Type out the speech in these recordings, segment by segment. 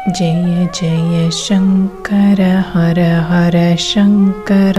ஜெய ஜெய சங்கர ஹர ஹர சங்கர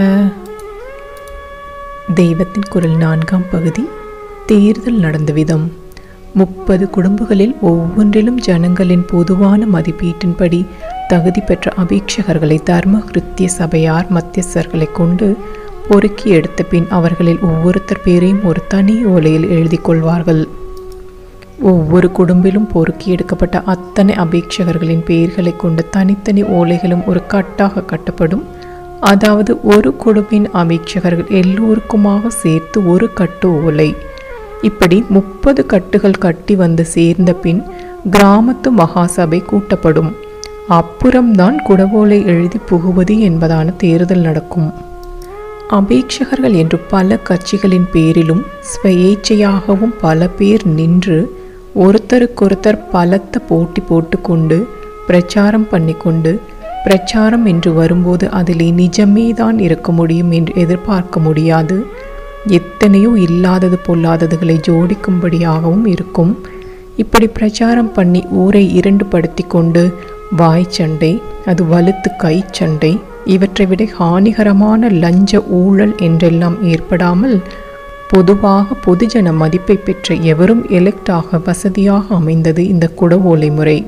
தெய்வத்தின் குரல் நான்காம் பகுதி தேர்தல் நடந்த விதம் முப்பது குடும்பங்களில் ஒவ்வொன்றிலும் ஜனங்களின் பொதுவான மதிப்பீட்டின்படி தகுதி பெற்ற அபீட்சகர்களை தர்ம கிருத்திய சபையார் மத்தியஸ்தர்களை கொண்டு பொறுக்கி எடுத்த பின் அவர்களில் ஒவ்வொருத்தர் பேரையும் ஒரு தனி ஓலையில் எழுதி கொள்வார்கள் ஒவ்வொரு குடும்பிலும் பொறுக்கி எடுக்கப்பட்ட அத்தனை அபேட்சகர்களின் பெயர்களை கொண்டு தனித்தனி ஓலைகளும் ஒரு கட்டாக கட்டப்படும் அதாவது ஒரு குடும்பின் அபேட்சகர்கள் எல்லோருக்குமாக சேர்த்து ஒரு கட்டு ஓலை இப்படி முப்பது கட்டுகள் கட்டி வந்து சேர்ந்த பின் கிராமத்து மகாசபை கூட்டப்படும் அப்புறம்தான் குடவோலை எழுதி புகுவது என்பதான தேர்தல் நடக்கும் அபேட்சகர்கள் என்று பல கட்சிகளின் பேரிலும் ஸ்வயேச்சையாகவும் பல பேர் நின்று ஒருத்தருக்கொருத்தர் பலத்த போட்டி போட்டுக்கொண்டு பிரச்சாரம் பண்ணிக்கொண்டு பிரச்சாரம் என்று வரும்போது அதிலே நிஜமே தான் இருக்க முடியும் என்று எதிர்பார்க்க முடியாது எத்தனையோ இல்லாதது பொல்லாததுகளை ஜோடிக்கும்படியாகவும் இருக்கும் இப்படி பிரச்சாரம் பண்ணி ஊரை இரண்டுபடுத்தி கொண்டு வாய் சண்டை அது வலுத்து கை சண்டை இவற்றை விட ஹானிகரமான லஞ்ச ஊழல் என்றெல்லாம் ஏற்படாமல் பொதுவாக பொதுஜன மதிப்பை பெற்ற எவரும் எலெக்ட் ஆக வசதியாக அமைந்தது இந்த குட ஓலை முறை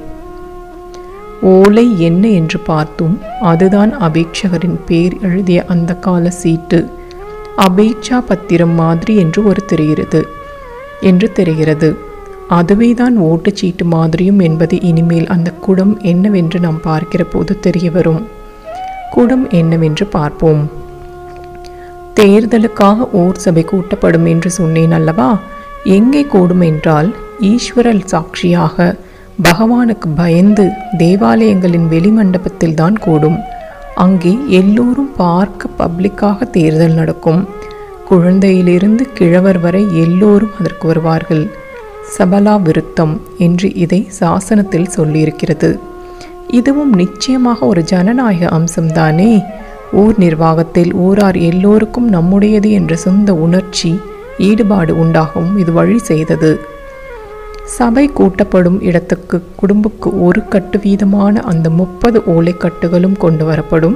ஓலை என்ன என்று பார்த்தும் அதுதான் அபேட்சகரின் பேர் எழுதிய அந்த கால சீட்டு அபேட்சா பத்திரம் மாதிரி என்று ஒரு தெரிகிறது என்று தெரிகிறது அதுவே தான் ஓட்டுச்சீட்டு மாதிரியும் என்பது இனிமேல் அந்த குடம் என்னவென்று நாம் பார்க்கிற போது தெரிய வரும் குடம் என்னவென்று பார்ப்போம் தேர்தலுக்காக ஓர் சபை கூட்டப்படும் என்று சொன்னேன் அல்லவா எங்கே கூடும் என்றால் ஈஸ்வரல் சாட்சியாக பகவானுக்கு பயந்து தேவாலயங்களின் வெளிமண்டபத்தில் தான் கூடும் அங்கே எல்லோரும் பார்க்க பப்ளிக்காக தேர்தல் நடக்கும் குழந்தையிலிருந்து கிழவர் வரை எல்லோரும் அதற்கு வருவார்கள் சபலா விருத்தம் என்று இதை சாசனத்தில் சொல்லியிருக்கிறது இதுவும் நிச்சயமாக ஒரு ஜனநாயக அம்சம்தானே ஊர் நிர்வாகத்தில் ஊரார் எல்லோருக்கும் நம்முடையது என்ற சொந்த உணர்ச்சி ஈடுபாடு உண்டாகவும் இது வழி செய்தது சபை கூட்டப்படும் இடத்துக்கு குடும்பக்கு ஒரு கட்டு வீதமான அந்த முப்பது ஓலைக்கட்டுகளும் கொண்டு வரப்படும்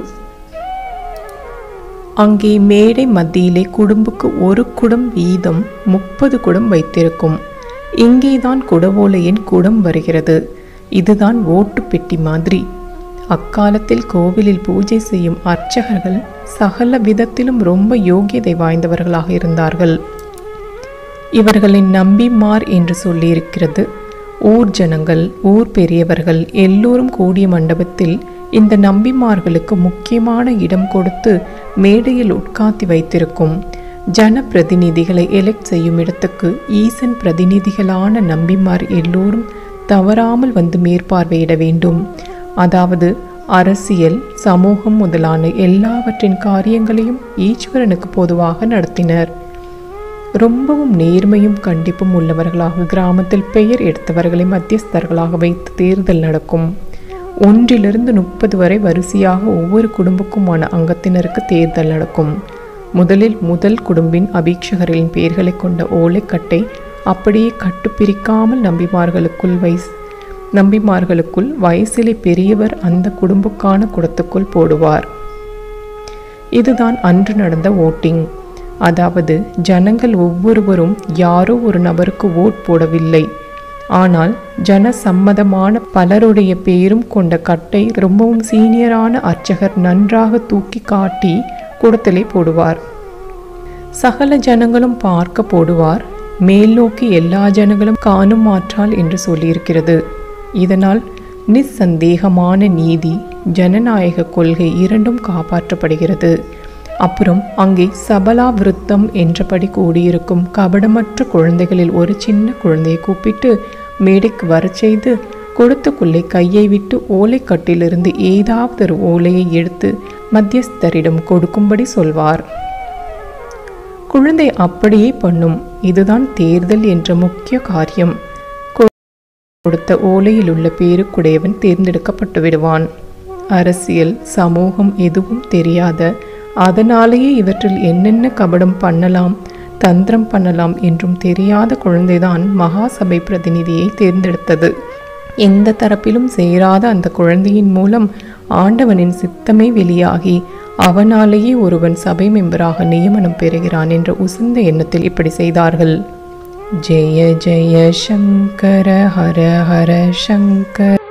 அங்கே மேடை மத்தியிலே குடும்பக்கு ஒரு குடம் வீதம் முப்பது குடம் வைத்திருக்கும் இங்கேதான் குடவோலையின் குடம் வருகிறது இதுதான் ஓட்டு பெட்டி மாதிரி அக்காலத்தில் கோவிலில் பூஜை செய்யும் அர்ச்சகர்கள் சகல விதத்திலும் ரொம்ப யோகியதை வாய்ந்தவர்களாக இருந்தார்கள் இவர்களின் நம்பிமார் என்று சொல்லியிருக்கிறது ஊர் ஜனங்கள் ஊர் பெரியவர்கள் எல்லோரும் கூடிய மண்டபத்தில் இந்த நம்பிமார்களுக்கு முக்கியமான இடம் கொடுத்து மேடையில் உட்காத்தி வைத்திருக்கும் ஜன பிரதிநிதிகளை எலெக்ட் செய்யும் இடத்துக்கு ஈசன் பிரதிநிதிகளான நம்பிமார் எல்லோரும் தவறாமல் வந்து மேற்பார்வையிட வேண்டும் அதாவது அரசியல் சமூகம் முதலான எல்லாவற்றின் காரியங்களையும் ஈஸ்வரனுக்கு பொதுவாக நடத்தினர் ரொம்பவும் நேர்மையும் கண்டிப்பும் உள்ளவர்களாக கிராமத்தில் பெயர் எடுத்தவர்களை மத்தியஸ்தர்களாக வைத்து தேர்தல் நடக்கும் ஒன்றிலிருந்து முப்பது வரை வரிசையாக ஒவ்வொரு குடும்பக்குமான அங்கத்தினருக்கு தேர்தல் நடக்கும் முதலில் முதல் குடும்பின் அபீட்சகர்களின் பெயர்களை கொண்ட ஓலைக்கட்டை அப்படியே கட்டு பிரிக்காமல் நம்பிமார்களுக்குள் வயசு நம்பிமார்களுக்குள் வயசிலே பெரியவர் அந்த குடும்பக்கான குடத்துக்குள் போடுவார் இதுதான் அன்று நடந்த ஓட்டிங் அதாவது ஜனங்கள் ஒவ்வொருவரும் யாரோ ஒரு நபருக்கு ஓட் போடவில்லை ஆனால் ஜன சம்மதமான பலருடைய பெயரும் கொண்ட கட்டை ரொம்பவும் சீனியரான அர்ச்சகர் நன்றாக தூக்கி காட்டி குடத்திலே போடுவார் சகல ஜனங்களும் பார்க்க போடுவார் மேல் நோக்கி எல்லா ஜனங்களும் காணும் மாற்றால் என்று சொல்லியிருக்கிறது இதனால் நிஸ்சந்தேகமான நீதி ஜனநாயக கொள்கை இரண்டும் காப்பாற்றப்படுகிறது அப்புறம் அங்கே சபலா விருத்தம் என்றபடி கூடியிருக்கும் கபடமற்ற குழந்தைகளில் ஒரு சின்ன குழந்தையை கூப்பிட்டு மேடைக்கு வரச் செய்து கொடுத்துக்குள்ளே கையை விட்டு ஓலைக்கட்டிலிருந்து ஏதாவது ஒரு ஓலையை எடுத்து மத்தியஸ்தரிடம் கொடுக்கும்படி சொல்வார் குழந்தை அப்படியே பண்ணும் இதுதான் தேர்தல் என்ற முக்கிய காரியம் கொடுத்த ஓலையில் உள்ள பேருக்குடையவன் தேர்ந்தெடுக்கப்பட்டு விடுவான் அரசியல் சமூகம் எதுவும் தெரியாத அதனாலேயே இவற்றில் என்னென்ன கபடம் பண்ணலாம் தந்திரம் பண்ணலாம் என்றும் தெரியாத குழந்தைதான் மகாசபை பிரதிநிதியை தேர்ந்தெடுத்தது எந்த தரப்பிலும் சேராத அந்த குழந்தையின் மூலம் ஆண்டவனின் சித்தமே வெளியாகி அவனாலேயே ஒருவன் சபை மெம்பராக நியமனம் பெறுகிறான் என்ற உசந்த எண்ணத்தில் இப்படி செய்தார்கள் ஜெய ஜெய சங்கர ஹர ஹர சங்கர